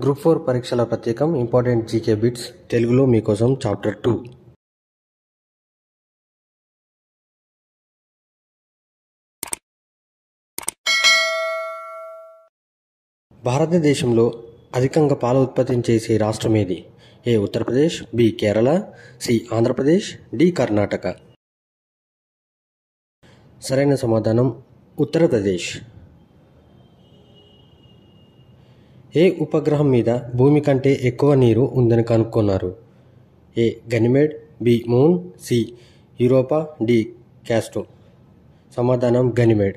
group four పరీక్షల ప్రత్యేకం important GK bits తెలుగులో మీకోసం చాప్టర్ టూ భారతదేశంలో అధికంగా పాల ఉత్పత్తి చేసే రాష్ట్రం ఏది A Uttar Pradesh B Kerala C Andhra Pradesh D Karnataka సరైన సమాధానం ఉత్తరప్రదేశ్ ఏ ఉపగ్రహం మీద భూమి కంటే ఎక్కువ నీరు ఉందని కనుక్కున్నారు A Ganymede B moon C Europa D Callisto సమాధానం గనిమేడ్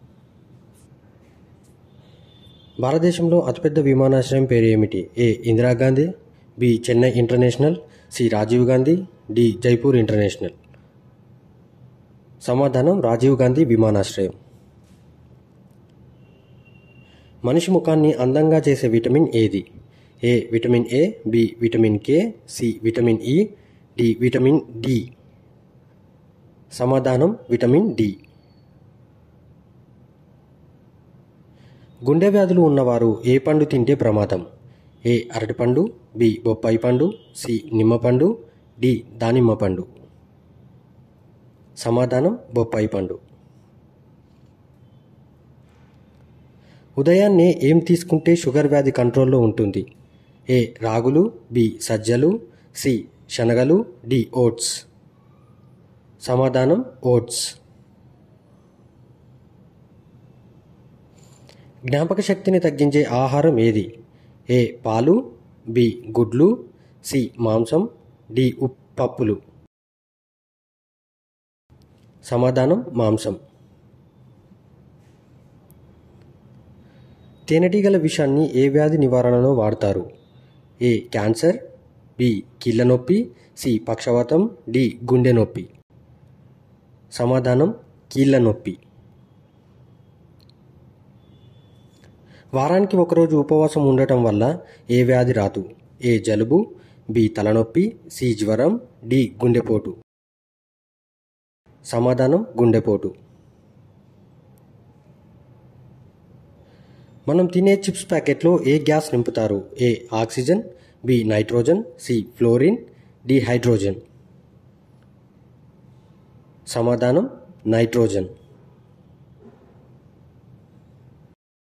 భారతదేశంలో అతిపెద్ద విమానాశ్రయం పేరు ఏమిటి A Indira Gandhi B Chennai international C Rajiv Gandhi D Jaipur international సమాధానం రాజీవ్ గాంధీ విమానాశ్రయం మనిషి ముఖాన్ని అందంగా చేసే విటమిన్ ఏది A vitamin A B vitamin K C vitamin E D vitamin D సమాధానం విటమిన్ డి గుండె వ్యాధులు ఉన్నవారు ఏ పండు తింటే ప్రమాదం ఏ అరటిపండు బి బొప్పాయి పండు సి నిమ్మపండు డి దానిమ్మ పండు సమాధానం బొప్పాయి పండు ఉదయాన్నే ఏం తీసుకుంటే షుగర్ వ్యాధి కంట్రోల్లో ఉంటుంది ఏ రాగులు బి సజ్జలు సి శనగలు డి ఓట్స్ సమాధానం ఓట్స్ జ్ఞాపక శక్తిని తగ్గించే ఆహారం ఏది ఏ పాలు బి గుడ్లు సి మాంసం డి ఉప్ పప్పులు సమాధానం మాంసం తేనెటీగల విషాన్ని ఏ వ్యాధి నివారణలో వాడతారు ఏ క్యాన్సర్ బి కీళ్ళ నొప్పి సి పక్షవాతం డి గుండె నొప్పి సమాధానం కీళ్ళ నొప్పి వారానికి ఒకరోజు ఉపవాసం ఉండటం వల్ల ఏ వ్యాధి రాదు ఏ జలుబు బి తలనొప్పి సి జ్వరం డి గుండెపోటు సమాధానం గుండెపోటు మనం తినే చిప్స్ ప్యాకెట్లో ఏ గ్యాస్ నింపుతారు A oxygen B nitrogen C fluorine D hydrogen సమాధానం నైట్రోజన్